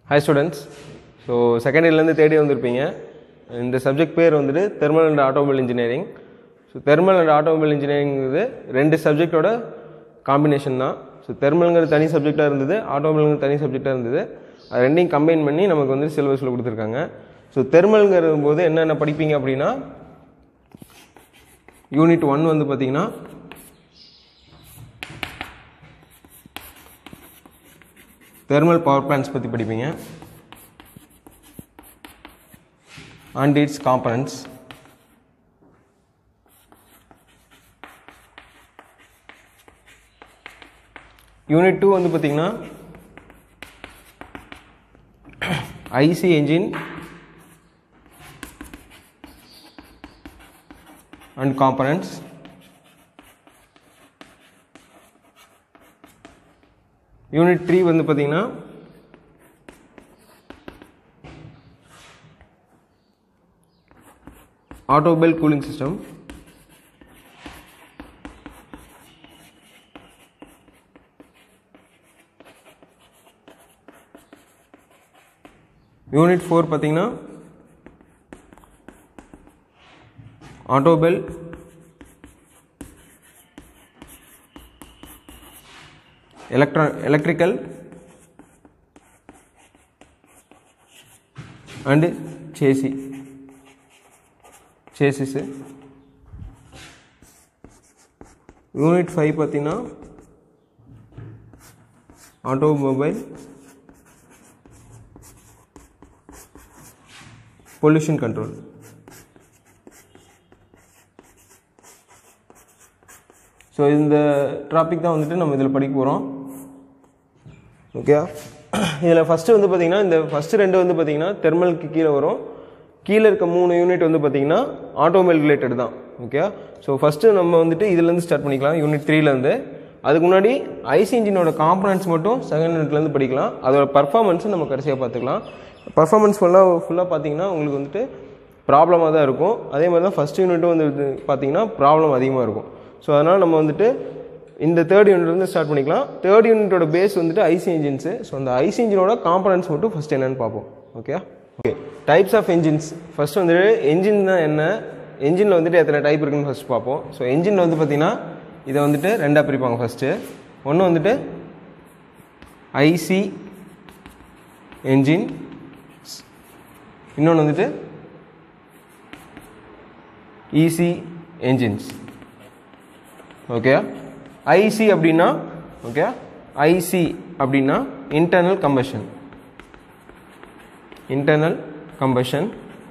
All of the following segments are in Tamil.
ஹாய் ஸ்டூடெண்ட்ஸ் ஸோ செகண்ட் இயர்லேருந்து தேர்ட் இயர் வந்திருப்பீங்க இந்த சப்ஜெக்ட் பேர் வந்துட்டு thermal and automobile engineering so thermal and automobile இன்ஜினியரிங்கிறது ரெண்டு சப்ஜெக்டோட காம்பினேஷன் தான் ஸோ தெர்மல்ங்கிறது தனி சப்ஜெக்டாக இருந்தது ஆட்டோமொபைலுங்கிறது தனி சப்ஜெக்டாக இருந்தது அது ரெண்டையும் கம்பைன் பண்ணி நமக்கு வந்து சிலபஸில் கொடுத்துருக்காங்க ஸோ தெர்மல்ங்கிற போது என்னென்ன படிப்பீங்க அப்படின்னா யூனிட் ஒன் வந்து பார்த்தீங்கன்னா தெர்மல் பவர் பிளான்ஸ் பற்றி படிப்பீங்க and its components unit two வந்து பார்த்தீங்கன்னா IC engine and components unit three வந்து பார்த்தீங்கன்னா automobile cooling system unit four பார்த்தீங்கன்னா automobile electra electrical and chassis chassis unit five பார்த்தீங்கன்னா ஆட்டோமொபைல் பொல்யூஷன் கண்ட்ரோல் ஸோ இந்த டாபிக் தான் வந்துட்டு நம்ம இதில் படிக்க போகிறோம் ஓகே இதில் ஃபஸ்ட்டு வந்து பார்த்திங்கன்னா இந்த ஃபஸ்ட்டு ரெண்டு வந்து பார்த்திங்கன்னா தெர்மலுக்கு கீழே வரும் கீழே இருக்க மூணு யூனிட் வந்து பார்த்திங்கன்னா ஆட்டோமொபைல் ரிலேட்டட் தான் ஓகே ஸோ ஃபஸ்ட்டு நம்ம வந்துட்டு இதுலேருந்து ஸ்டார்ட் பண்ணிக்கலாம் யூனிட் த்ரீலேருந்து அதுக்கு முன்னாடி ஐசி இன்ஜினோட காம்பனன்ட்ஸ் மட்டும் செகண்ட் யூனிட்லேருந்து படிக்கலாம் அதோட பர்ஃபார்மன்ஸை நம்ம கடைசியாக பார்த்துக்கலாம் பர்ஃபார்மன்ஸ் ஃபுல்லாக ஃபுல்லாக பார்த்தீங்கன்னா உங்களுக்கு வந்துட்டு ப்ராப்ளமாக தான் இருக்கும் அதே மாதிரி தான் ஃபஸ்ட் யூனிட்டும் வந்து பார்த்தீங்கன்னா ப்ராப்ளம் அதிகமாக இருக்கும் ஸோ அதனால் நம்ம வந்துட்டு இந்த தேர்ட் யூனிட்லேருந்து ஸ்டார்ட் பண்ணிக்கலாம் தேர்ட் யூனிட்டோட பேஸ் வந்துட்டு ஐசி இன்ஜின்ஸு ஸோ அந்த ஐசி இன்ஜினோட காம்பனன்ட்ஸ் மட்டும் ஃபஸ்ட் என்னென்னு பார்ப்போம் okay okay types of engines first வந்துட்டு என்ஜின் தான் என்ன என்ஜினில் வந்துட்டு எத்தனை டைப் இருக்குன்னு ஃபஸ்ட் பார்ப்போம் ஸோ என்ஜினில் வந்து பார்த்தீங்கன்னா இதை வந்துட்டு ரெண்டாக பிரிப்பாங்க ஃபஸ்ட்டு ஒன்று வந்துட்டு ஐசி என்ஜின் இன்னொன்று வந்துட்டு இசி என்ஜின்ஸ் ஓகே ஐசி அப்படின்னா ஓகே ஐசி அப்படின்னா internal combustion internal combustion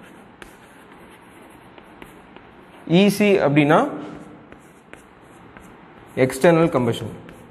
EC அப்படின்னா எக்ஸ்டர்னல் கம்பஷன்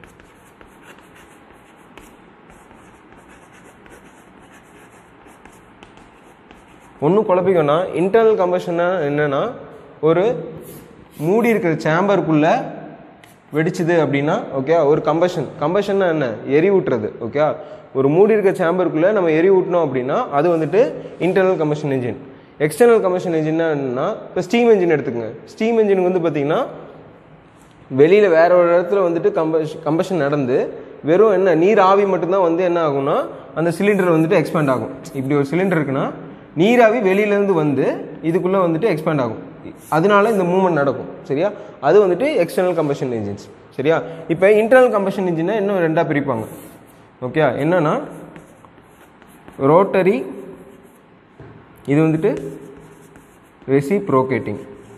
ஒன்றும் குழப்பிக்கோன்னா இன்டர்னல் கம்பஷன்னா என்னன்னா ஒரு மூடி இருக்கிற சேம்பருக்குள்ளே வெடிச்சுது அப்படின்னா ஓகே ஒரு கம்பஷன் கம்பஷன்னா என்ன எரி ஊட்டுறது ஓகே ஒரு மூடி இருக்க சேம்பருக்குள்ளே நம்ம எரி ஊட்டினோம் அப்படின்னா அது வந்துட்டு internal combustion engine external combustion இன்ஜின்னா என்னன்னா இப்போ ஸ்டீம் இன்ஜின் எடுத்துக்கங்க ஸ்டீம் இன்ஜினுக்கு வந்து பார்த்தீங்கன்னா வெளியில் வேற ஒரு இடத்துல வந்துட்டு கம்பஷ் கம்பஷன் நடந்து வெறும் என்ன நீர் ஆவி மட்டும்தான் வந்து என்ன ஆகும்னா அந்த சிலிண்டர் வந்துட்டு எக்ஸ்பேண்ட் ஆகும் இப்படி ஒரு சிலிண்டர் இருக்குன்னா நீராவி வெளியிலேருந்து வந்து இதுக்குள்ளே வந்துட்டு எக்ஸ்பேண்ட் ஆகும் அதனால இந்த மூவ்மெண்ட் நடக்கும் சரியா அது வந்துட்டு எக்ஸ்டர்னல் கம்பஷன் இன்ஜின்ஸ் சரியா இப்போ இன்டர்னல் கம்பஷன் இன்ஜினை இன்னும் ரெண்டாக பிரிப்பாங்க ஓகே என்னன்னா ரோட்டரி இது வந்துட்டு ரெசிப்ரோகேட்டிங்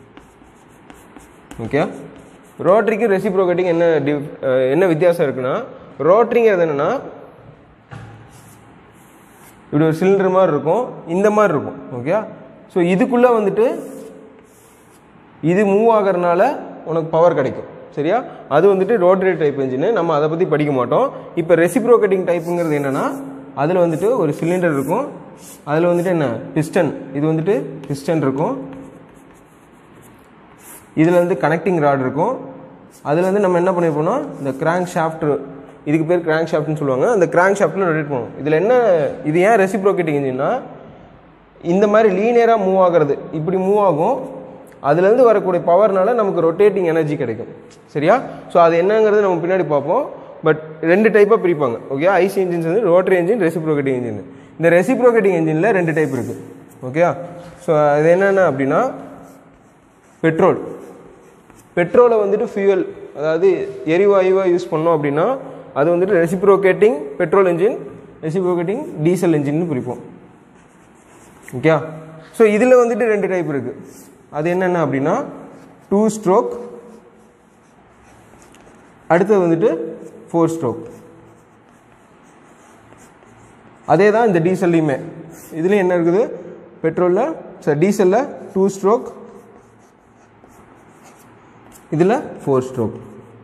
ஓகே ரோட்டரிக்கு ரெசிப்ரோகேட்டிங் என்ன டிஃப் என்ன வித்தியாசம் இருக்குன்னா ரோட்டரிங்கிறது என்னென்னா இப்படி ஒரு சிலிண்டர் மாதிரி இருக்கும் இந்த மாதிரி இருக்கும் ஓகே ஸோ இதுக்குள்ளே வந்துட்டு இது மூவ் ஆகிறதுனால உனக்கு பவர் கிடைக்கும் சரியா அது வந்துட்டு ரோட்டரி டைப் இன்ஜின் நம்ம அதை பற்றி படிக்க மாட்டோம் இப்போ ரெசிப்ரோகேட்டிங் டைப்புங்கிறது என்னென்னா அதில் வந்துட்டு ஒரு சிலிண்டர் இருக்கும் அதில் வந்துட்டு என்ன பிஸ்டன் இது வந்துட்டு பிஸ்டன் இருக்கும் இதில் வந்து கனெக்டிங் ராட் இருக்கும் அதில் வந்து நம்ம என்ன பண்ணியிருப்போம்னா இந்த கிராங்க் ஷாஃப்ட் இதுக்கு பேர் கிராங்க் ஷாஃப்ட்னு சொல்லுவாங்க அந்த கிராங்க் ஷாஃப்ட்டில் ரொட்டேட் பண்ணுவோம் இதில் என்ன இது ஏன் ரெசிப்ரோகேட்டிங் இன்ஜின்னா இந்த மாதிரி லீனியராக மூவ் ஆகிறது இப்படி மூவ் ஆகும் அதுலேருந்து வரக்கூடிய பவர்னால நமக்கு ரொட்டேட்டிங் எனர்ஜி கிடைக்கும் சரியா ஸோ அது என்னங்கிறது நம்ம பின்னாடி பார்ப்போம் பட் ரெண்டு டைப்பாக பிரிப்பாங்க ஓகே ஐசி இன்ஜின்ஸ் வந்து ரோட்டரி இன்ஜின் ரெசிப்ரோகேட்டிங் இன்ஜின் இந்த ரெசிப்ரோகேட்டிங் இன்ஜினில் ரெண்டு டைப் இருக்குது ஓகே ஸோ அது என்னென்ன அப்படின்னா பெட்ரோல் பெட்ரோலை வந்துட்டு ஃபியூயல் அதாவது எரிவாயுவாக யூஸ் பண்ணோம் அப்படின்னா அது வந்துட்டு reciprocating petrol engine reciprocating diesel இன்ஜின்னு பிரிப்போம் ஓகே ஸோ இதில் வந்துட்டு ரெண்டு டைப் இருக்குது அது என்னென்ன அப்படின்னா டூ ஸ்ட்ரோக் அடுத்தது வந்துட்டு ஃபோர் ஸ்ட்ரோக் அதே தான் இந்த டீசல்லையுமே இதுலேயும் என்ன இருக்குது பெட்ரோலில் சார் டீசலில் டூ ஸ்ட்ரோக் இதில் ஃபோர் ஸ்ட்ரோக்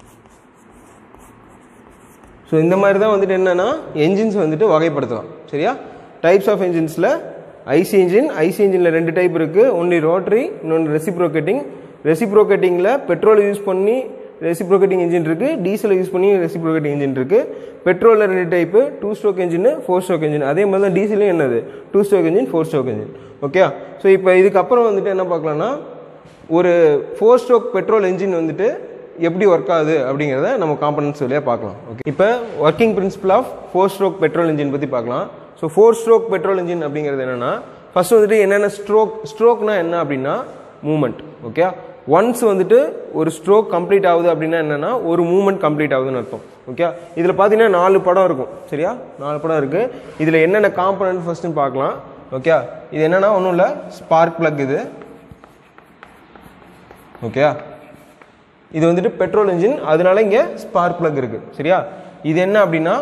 ஸோ இந்த மாதிரி தான் வந்துட்டு என்னென்னா என்ஜின்ஸ் வந்துட்டு வகைப்படுத்தலாம் சரியா டைப்ஸ் ஆஃப் என்ஜின்ஸில் ஐசி இன்ஜின் ஐசி இன்ஜினில் ரெண்டு டைப் இருக்குது ஒன்லி ரோட்டரி இன்னொன்று ரெசிப்ரோகேட்டிங் ரெசிப்ரோகேட்டிங்கில் பெட்ரோல் யூஸ் பண்ணி ரெசிப்ரோகேட்டிங் இன்ஜின் இருக்குது டீசலை யூஸ் பண்ணி ரெசிப்ரோகேட்டிங் இன்ஜின் இருக்குது பெட்ரோலில் ரெண்டு type two stroke engine four stroke engine அதே மாதிரி தான் டீசலையும் என்னது two stroke engine four stroke engine okay so இப்போ இதுக்கப்புறம் வந்துட்டு என்ன பார்க்கலாம்னா ஒரு ஃபோர் ஸ்ட்ரோக் பெட்ரோல் இன்ஜின் வந்துட்டு எப்படி ஒர்க் ஆகுது அப்படிங்கிறத நம்ம காம்பனன்ஸ் வழியாக பார்க்கலாம் ஓகே இப்போ working principle of four stroke petrol engine பற்றி பார்க்கலாம் so four stroke petrol engine அப்படிங்கிறது என்னென்னா ஃபர்ஸ்ட் வந்துட்டு என்னென்ன ஸ்ட்ரோக் ஸ்ட்ரோக்னா என்ன அப்படின்னா மூமெண்ட் ஓகே ஒன்ஸ் வந்துட்டு ஒரு ஸ்ட்ரோக் கம்ப்ளீட் ஆகுது அப்படின்னா என்னென்னா ஒரு மூமெண்ட் கம்ப்ளீட் ஆகுதுன்னு அர்த்தம் ஓகே இதில் பார்த்தீங்கன்னா நாலு படம் இருக்கும் சரியா நாலு படம் இருக்குது இதில் என்னென்ன காம்பனன்ட் ஃபஸ்ட்டுன்னு பார்க்கலாம் ஓகே இது என்னென்னா ஒன்றும் இல்லை ஸ்பார்க் பிளக் இது ஓகே இது வந்துட்டு பெட்ரோல் இன்ஜின் அதனால இங்கே ஸ்பார்க் பிளக் இருக்கு சரியா இது என்ன அப்படின்னா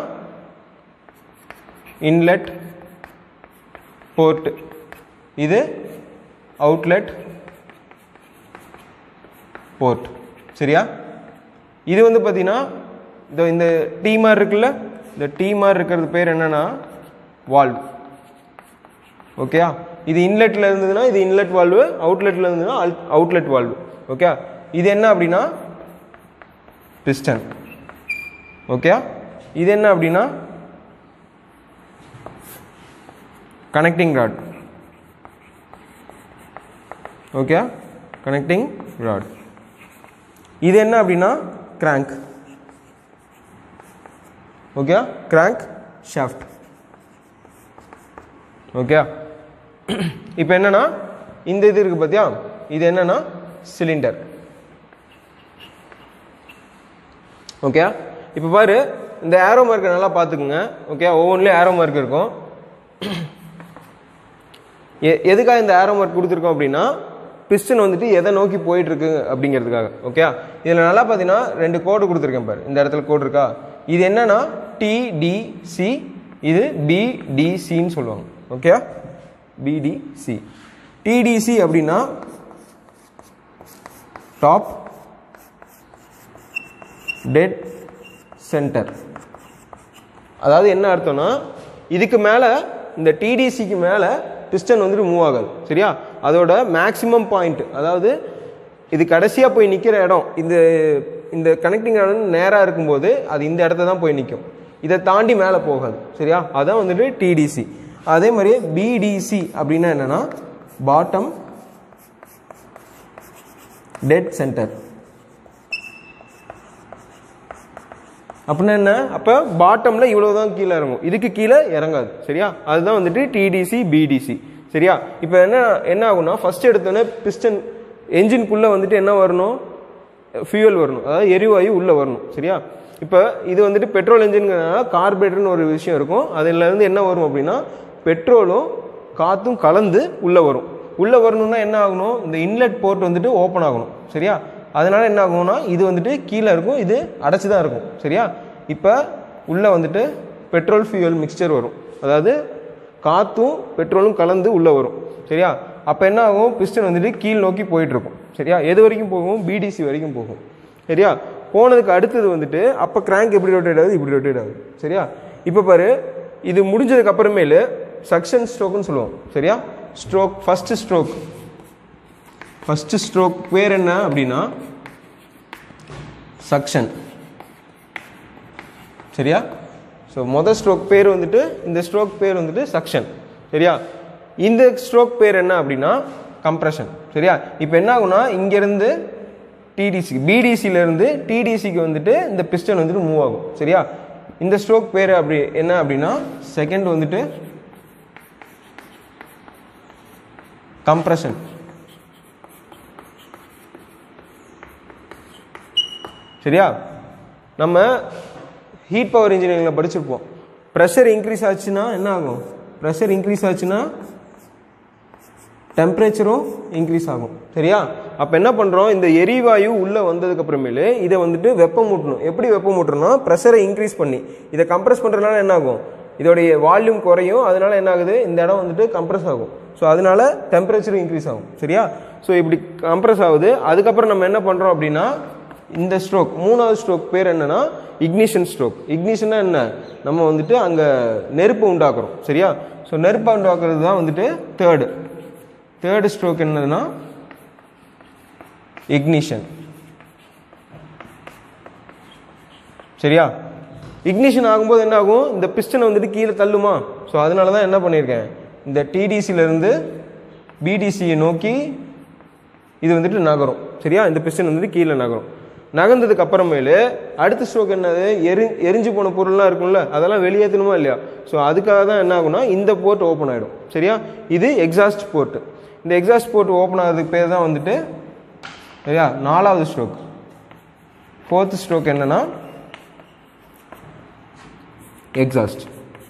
இன்லெட் போர்ட் இது அவுட்லெட் போர்ட் சரியா இது வந்து பார்த்தீங்கன்னா இந்த இந்த டீ மாதிரி இருக்குல்ல இந்த டீ மாதிரி இருக்கிறது பேர் என்னன்னா வால்வ் ஓகே இது இன்லெட்ல இருந்ததுன்னா இது இன்லெட் வால்வு அவுட்லெட்ல இருந்ததுன்னா அவுட்லெட் வால்வு ஓகே இது என்ன அப்படின்னா பிஸ்டன் ஓகே இது என்ன அப்படின்னா connecting rod okay connecting rod இது என்ன அப்படின்னா crank okay crankshaft okay இப்போ என்னன்னா இந்த இது இருக்கு பார்த்தியா இது என்னன்னா சிலிண்டர் ஓகே இப்போ பாரு இந்த ஏரோ மார்க்கை நல்லா பார்த்துக்குங்க ஓகே ஒவ்வொன்றுலேயும் ஏரோ மார்க் இருக்கும் எ எதுக்காக இந்த ஏரோ மார்க் கொடுத்துருக்கோம் அப்படின்னா பிஸ்டன் வந்துட்டு எதை நோக்கி போயிட்டு இருக்கு அப்படிங்கிறதுக்காக ஓகே இதில் நல்லா பார்த்தீங்கன்னா ரெண்டு கோடு கொடுத்துருக்கேன் பாரு இந்த இடத்துல கோடு இருக்கா இது என்னன்னா டிடிசி இது பிடிசின்னு சொல்லுவாங்க ஓகே பிடிசி டிடிசி அப்படின்னா டாப் டெட் சென்டர் அதாவது என்ன அர்த்தம்னா இதுக்கு மேலே இந்த டிடிசிக்கு மேலே பிஸ்டன் வந்துட்டு மூவ் ஆகாது சரியா அதோட மேக்ஸிமம் பாயிண்ட் அதாவது இது கடைசியாக போய் நிற்கிற இடம் இந்த இந்த கனெக்டிங் இடம் நேராக இருக்கும்போது அது இந்த இடத்த தான் போய் நிற்கும் இதை தாண்டி மேலே போகாது சரியா அதான் வந்துட்டு டிடிசி அதே மாதிரியே பிடிசி அப்படின்னா என்னன்னா பாட்டம் டெட் சென்டர் அப்படின்னா என்ன அப்போ பாட்டமில் இவ்வளோ தான் கீழே இறங்கும் இதுக்கு கீழே இறங்காது சரியா அதுதான் வந்துட்டு டிடிசி பிடிசி சரியா இப்போ என்ன என்ன ஆகும்னா ஃபர்ஸ்ட் எடுத்தோன்னே பிஸ்டன் என்ஜின்குள்ளே வந்துட்டு என்ன வரணும் ஃபியூயல் வரணும் அதாவது எரிவாயு உள்ளே வரணும் சரியா இப்போ இது வந்துட்டு பெட்ரோல் என்ஜின்ங்கிறதுனால கார்பரேட்டர்னு ஒரு விஷயம் இருக்கும் அதுல இருந்து என்ன வரும் அப்படின்னா பெட்ரோலும் காற்றும் கலந்து உள்ளே வரும் உள்ளே வரணும்னா என்ன ஆகணும் இந்த இன்லெட் போர்ட் வந்துட்டு ஓப்பன் ஆகணும் சரியா அதனால என்ன ஆகும்னா இது வந்துட்டு கீழே இருக்கும் இது அடைச்சி தான் இருக்கும் சரியா இப்போ உள்ளே வந்துட்டு பெட்ரோல் ஃபியூயல் மிக்சர் வரும் அதாவது காற்றும் பெட்ரோலும் கலந்து உள்ளே வரும் சரியா அப்போ என்ன ஆகும் பிஸ்டன் வந்துட்டு கீழ் நோக்கி போயிட்டு இருக்கும் சரியா எது வரைக்கும் போகும் பிடிசி வரைக்கும் போகும் சரியா போனதுக்கு அடுத்தது வந்துட்டு அப்போ கிராங்க் எப்படி ரொட்டேட் ஆகுது இப்படி ரொட்டேட் ஆகுது சரியா இப்போ பாரு இது முடிஞ்சதுக்கு அப்புறமேலு சக்ஷன் ஸ்ட்ரோக்னு சொல்லுவோம் சரியா stroke first stroke first stroke பேர் என்ன அப்படின்னா சக்ஷன் சரியா ஸோ மொதல் ஸ்ட்ரோக் பேர் வந்துட்டு இந்த ஸ்ட்ரோக் பேர் வந்துட்டு சக்ஷன் சரியா இந்த ஸ்ட்ரோக் பேர் என்ன அப்படின்னா கம்ப்ரெஷன் சரியா இப்போ என்ன ஆகும்னா இங்கேருந்து டிடிசி பிடிசியிலேருந்து டிடிசிக்கு வந்துட்டு இந்த பிஸ்டன் வந்துட்டு மூவ் ஆகும் சரியா இந்த ஸ்ட்ரோக் பேர் அப்படி என்ன அப்படின்னா செகண்ட் வந்துட்டு கம்ப்ரஷன் சரியா நம்ம ஹீட் பவர் இன்ஜினியரிங்கில் படிச்சிருப்போம் ப்ரெஷர் இன்க்ரீஸ் ஆச்சுன்னா என்ன ஆகும் ப்ரெஷர் இன்க்ரீஸ் ஆச்சுன்னா டெம்பரேச்சரும் இன்க்ரீஸ் ஆகும் சரியா அப்போ என்ன பண்ணுறோம் இந்த எரிவாயு உள்ளே வந்ததுக்கு அப்புறமேலு இதை வந்துட்டு வெப்பமூட்டணும் எப்படி வெப்பமூட்டணும்னா ப்ரெஷரை இன்க்ரீஸ் பண்ணி இதை கம்ப்ரஸ் பண்ணுறதுனால என்ன ஆகும் இதோடைய வால்யூம் குறையும் அதனால என்ன ஆகுது இந்த இடம் வந்துட்டு கம்ப்ரஸ் ஆகும் ஸோ அதனால டெம்பரேச்சரும் இன்க்ரீஸ் ஆகும் சரியா ஸோ இப்படி கம்ப்ரஸ் ஆகுது அதுக்கப்புறம் நம்ம என்ன பண்ணுறோம் அப்படின்னா இந்த ஸ்ட்ரோக் மூணாவது ஸ்ட்ரோக் பேர் என்னன்னா இக்னிஷன் ஸ்ட்ரோக் இக்னிஷன்னா என்ன நம்ம வந்துட்டு அங்கே நெருப்பு உண்டாக்குறோம் சரியா ஸோ நெருப்பை உண்டாக்குறது தான் வந்துட்டு தேர்டு தேர்டு ஸ்ட்ரோக் என்னதுன்னா இக்னிஷன் சரியா இக்னிஷன் ஆகும்போது என்ன ஆகும் இந்த பிஸ்டனை வந்துட்டு கீழே தள்ளுமா ஸோ அதனால தான் என்ன பண்ணியிருக்கேன் இந்த டிடிசியிலேருந்து பிடிசியை நோக்கி இது வந்துட்டு நகரும் சரியா இந்த பிஸ்டன் வந்துட்டு கீழே நகரும் நகர்ந்ததுக்கு அப்புறமேலு அடுத்த ஸ்ட்ரோக் என்னது எரி எரிஞ்சு போன பொருள்லாம் இருக்கும்ல அதெல்லாம் வெளியேற்றணுமா இல்லையா ஸோ அதுக்காக தான் என்ன ஆகும்னா இந்த போர்ட் ஓப்பன் ஆகிடும் சரியா இது எக்ஸாஸ்ட் போர்ட் இந்த எக்ஸாஸ்ட் போர்ட் ஓப்பன் ஆகிறதுக்கு பேர் தான் வந்துட்டு சரியா நாலாவது ஸ்ட்ரோக் ஃபோர்த் ஸ்ட்ரோக் என்னன்னா எக்ஸாஸ்ட்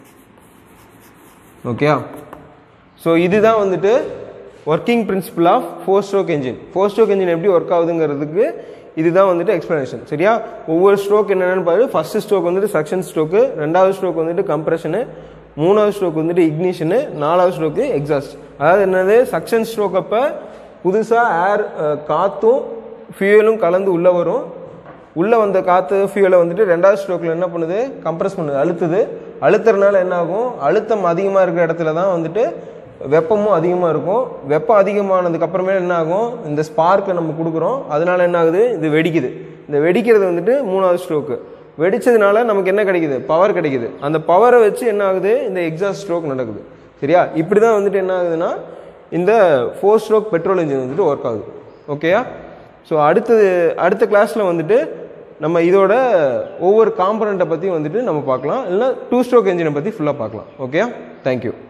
ஓகேயா ஸோ இதுதான் வந்துட்டு working principle of four stroke engine four stroke engine எப்படி ஒர்க் ஆகுதுங்கிறதுக்கு இதுதான் வந்துட்டு எக்ஸ்ப்ளனேஷன் சரியா ஒவ்வொரு ஸ்ட்ரோக் என்னென்னு பாரு ஃபர்ஸ்ட் ஸ்ட்ரோக் வந்துட்டு சக்ஷன் ஸ்ட்ரோக்கு ரெண்டாவது ஸ்ட்ரோக் வந்துட்டு கம்ப்ரெஷனு மூணாவது ஸ்ட்ரோக் வந்துட்டு இக்னிஷனு நாலாவது ஸ்ட்ரோக்கு எக்ஸாஸ்ட் அதாவது என்னது சக்ஷன் ஸ்ட்ரோக் அப்போ புதுசாக ஏர் காற்றும் ஃபியூயலும் கலந்து உள்ளே வரும் உள்ளே வந்த காற்று ஃபியூலை வந்துட்டு ரெண்டாவது ஸ்ட்ரோக்கில் என்ன பண்ணுது கம்ப்ரஸ் பண்ணுது அழுத்துது அழுத்துறதுனால என்ன ஆகும் அழுத்தம் அதிகமாக இருக்கிற இடத்துல தான் வந்துட்டு வெப்பமும் அதிகமாக இருக்கும் வெப்பம் அதிகமானதுக்கு அப்புறமே என்ன ஆகும் இந்த ஸ்பார்க்கை நம்ம கொடுக்குறோம் அதனால என்ன ஆகுது இது வெடிக்குது இந்த வெடிக்கிறது வந்துட்டு மூணாவது ஸ்ட்ரோக்கு வெடிச்சதுனால நமக்கு என்ன கிடைக்குது பவர் கிடைக்குது அந்த பவரை வச்சு என்ன ஆகுது இந்த எக்ஸாஸ்ட் ஸ்ட்ரோக் நடக்குது சரியா இப்படி தான் வந்துட்டு என்ன ஆகுதுன்னா இந்த ஃபோர் ஸ்ட்ரோக் பெட்ரோல் இன்ஜின் வந்துட்டு ஒர்க் ஆகுது ஓகேயா ஸோ அடுத்தது அடுத்த கிளாஸில் வந்துட்டு நம்ம இதோட ஒவ்வொரு காம்பனண்ட்டை பற்றி வந்துட்டு நம்ம பார்க்கலாம் இல்லைன்னா டூ ஸ்ட்ரோக் என்ஜினை பற்றி ஃபுல்லாக பார்க்கலாம் ஓகே தேங்க்யூ